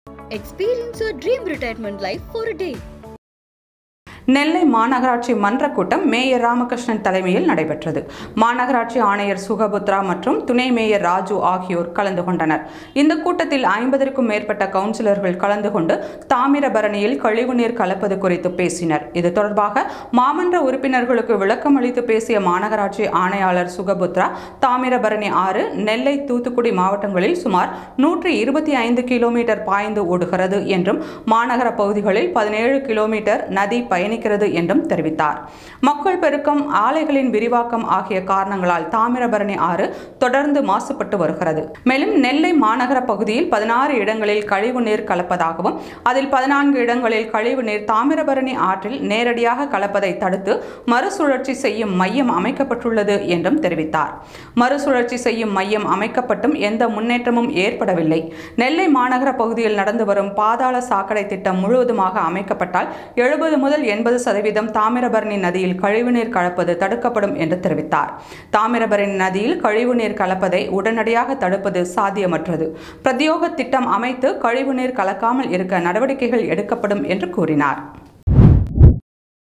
Experience your dream retirement life for a day. நெல்லை மாநகராட்சி மன்ற கூட்டம் மேயர் ராமகிருஷ்ணன் தலைமையில் நடைபெற்றது மாநகராட்சி ஆணையர் சுகபுத்ரா மற்றும் துணை மேயர் ராஜு ஆகியோர் கலந்து கொண்டனர் இந்த கூட்டத்தில் ஐம்பதற்கும் மேற்பட்ட கவுன்சிலர்கள் கலந்து கொண்டு தாமிரபரணியில் கழிவுநீர் கலப்பது குறித்து பேசினர் இது தொடர்பாக மாமன்ற உறுப்பினர்களுக்கு விளக்கம் அளித்து பேசிய மாநகராட்சி ஆணையாளர் சுகபுத்ரா தாமிரபரணி ஆறு நெல்லை தூத்துக்குடி மாவட்டங்களில் சுமார் நூற்றி இருபத்தி ஐந்து கிலோமீட்டர் பாய்ந்து ஓடுகிறது என்றும் மாநகர பகுதிகளில் பதினேழு கிலோமீட்டர் நதி பயணிக்கிறது என்றும் தெரிவித்தார் மக்கள் பெருக்கம் ஆலைகளின் விரிவாக்கம் ஆகிய காரணங்களால் தாமிரபரணி ஆறு தொடர்ந்து மாசுபட்டு வருகிறது மேலும் நெல்லை மாநகர பகுதியில் பதினாறு இடங்களில் கழிவு நீர் கலப்பதாகவும் அதில் பதினான்கு இடங்களில் கழிவு நீர் தாமிரபரணி ஆற்றில் நேரடியாக கலப்பதை தடுத்து மறுசுழற்சி செய்யும் மையம் அமைக்கப்பட்டுள்ளது என்றும் தெரிவித்தார் மறுசுழற்சி செய்யும் மையம் அமைக்கப்பட்டும் எந்த முன்னேற்றமும் ஏற்படவில்லை நெல்லை மாநகர பகுதியில் நடந்து வரும் பாதாள சாக்கடை திட்டம் முழுவதுமாக அமைக்கப்பட்டால் எழுபது முதல் எண்பது சதவீதம் தாமிரபரணி நதியில் கழிவுநீர் கலப்பது தடுக்கப்படும் என்று தெரிவித்தார் தாமிரபரணி நதியில் கழிவுநீர் கலப்பதை உடனடியாக தடுப்பது சாத்தியமற்றது பிரத்யோக திட்டம் அமைத்து கழிவுநீர் கலக்காமல் இருக்க நடவடிக்கைகள் எடுக்கப்படும் என்று கூறினார்